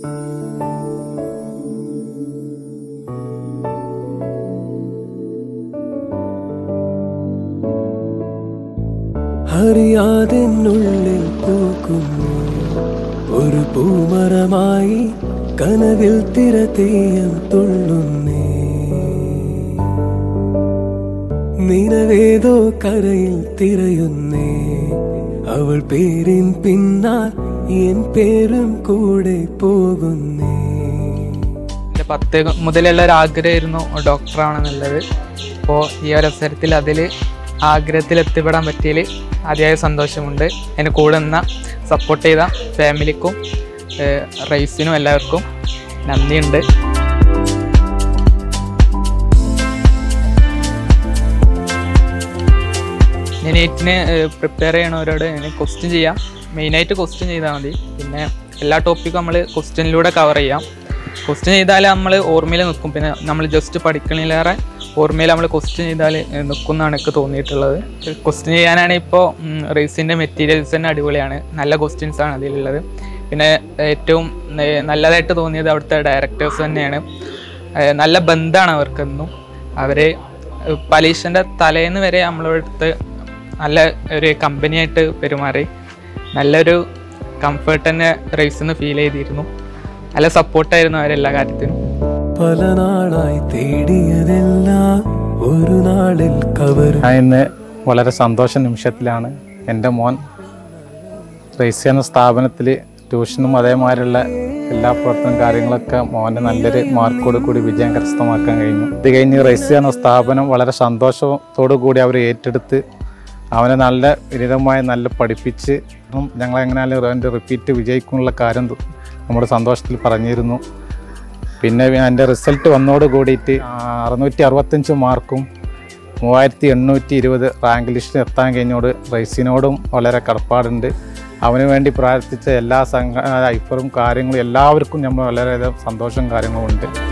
അറിയാതെന്നുള്ളിൽ പൂക്കുന്നു ഒരു പൂമരമായി കനവിൽ തിരതീയം തുള്ളുന്നേ നിലവേതോ കരയിൽ തിരയുന്നേ അവൾ പേരിൻ പിന്നാൽ എൻ പേരും കൂടെ പോകുന്നേ എൻ്റെ പത്ത് മുതലുള്ള ഒരു ആഗ്രഹമായിരുന്നു ഡോക്ടറാണെന്നുള്ളത് അപ്പോൾ ഈ ഒരു അവസരത്തിൽ അതിൽ ആഗ്രഹത്തിൽ എത്തിപ്പെടാൻ പറ്റിയതിൽ അതിയായ സന്തോഷമുണ്ട് എന്നെ കൂടെ നിന്ന സപ്പോർട്ട് ചെയ്ത ഫാമിലിക്കും ഏഹ് റൈസിനും എല്ലാവർക്കും നന്ദിയുണ്ട് ഞാൻ നീറ്റിന് പ്രിപ്പയർ ചെയ്യണവരോട് ഞാൻ ക്വസ്റ്റ്യൻ ചെയ്യാം മെയിനായിട്ട് ക്വസ്റ്റ്യൻ ചെയ്താൽ മതി പിന്നെ എല്ലാ ടോപ്പിക്കും നമ്മൾ ക്വസ്റ്റ്യനിലൂടെ കവർ ചെയ്യാം ക്വസ്റ്റ്യൻ ചെയ്താൽ നമ്മൾ ഓർമ്മയിൽ നിൽക്കും പിന്നെ നമ്മൾ ജസ്റ്റ് പഠിക്കണതിലേറെ ഓർമ്മയിൽ നമ്മൾ ക്വസ്റ്റ്യൻ ചെയ്താൽ നിൽക്കും എന്നാണ് എനിക്ക് തോന്നിയിട്ടുള്ളത് ക്വസ്റ്റ്യൻ ചെയ്യാനാണ് ഇപ്പോൾ റേസിൻ്റെ മെറ്റീരിയൽസ് തന്നെ അടിപൊളിയാണ് നല്ല ക്വസ്റ്റ്യൻസ് ആണ് അതിലുള്ളത് പിന്നെ ഏറ്റവും ഏർ നല്ലതായിട്ട് തോന്നിയത് അവിടുത്തെ ഡയറക്ടേഴ്സ് തന്നെയാണ് ഏർ നല്ല ബന്ധമാണ് അവർക്കെന്നും അവർ പലീഷൻ്റെ തലേന്ന് വരെ നമ്മളടുത്ത് നല്ല ഒരു കമ്പനിയായിട്ട് പെരുമാറി നല്ലൊരു കംഫർട്ട് തന്നെ റേസിൽ നിന്ന് ഫീൽ ചെയ്തിരുന്നു നല്ല സപ്പോർട്ടായിരുന്നു അവരെല്ലാ കാര്യത്തിനും പല നാളായി തേടിയതെല്ലാം ഒരു നാളിൽ കവർ ഞാൻ ഇന്ന് വളരെ സന്തോഷ നിമിഷത്തിലാണ് എൻ്റെ മോൻ റേസ് എന്ന സ്ഥാപനത്തിൽ ട്യൂഷനും അതേമാതിരിയുള്ള എല്ലാ പ്രവർത്തന കാര്യങ്ങളൊക്കെ മോനെ നല്ലൊരു മാർക്കോട് കൂടി വിജയം കരസ്ഥമാക്കാൻ കഴിഞ്ഞു ഇത് കഴിഞ്ഞ് റേസ് എന്ന സ്ഥാപനം വളരെ സന്തോഷത്തോടു കൂടി അവർ ഏറ്റെടുത്ത് അവനെ നല്ല വിനിതമായി നല്ല പഠിപ്പിച്ച് ഉം ഞങ്ങൾ എങ്ങനെയാലും അവൻ്റെ റിപ്പീറ്റ് വിജയിക്കുന്നുള്ള കാര്യം തു- നമ്മുടെ സന്തോഷത്തിൽ പറഞ്ഞിരുന്നു പിന്നെ എൻ്റെ റിസൾട്ട് വന്നോട് കൂടിയിട്ട് അറുന്നൂറ്റി അറുപത്തഞ്ച് മാർക്കും മൂവായിരത്തി എണ്ണൂറ്റി ഇരുപത് റാങ്ക് ലിസ്റ്റിൽ എത്താൻ കഴിഞ്ഞോട് റൈസിനോടും വളരെ കടപ്പാടുണ്ട് അവന് വേണ്ടി പ്രാർത്ഥിച്ച എല്ലാ സംഘ ഐഫറും കാര്യങ്ങളും എല്ലാവർക്കും നമ്മൾ വളരെയധികം സന്തോഷവും കാര്യങ്ങളും ഉണ്ട്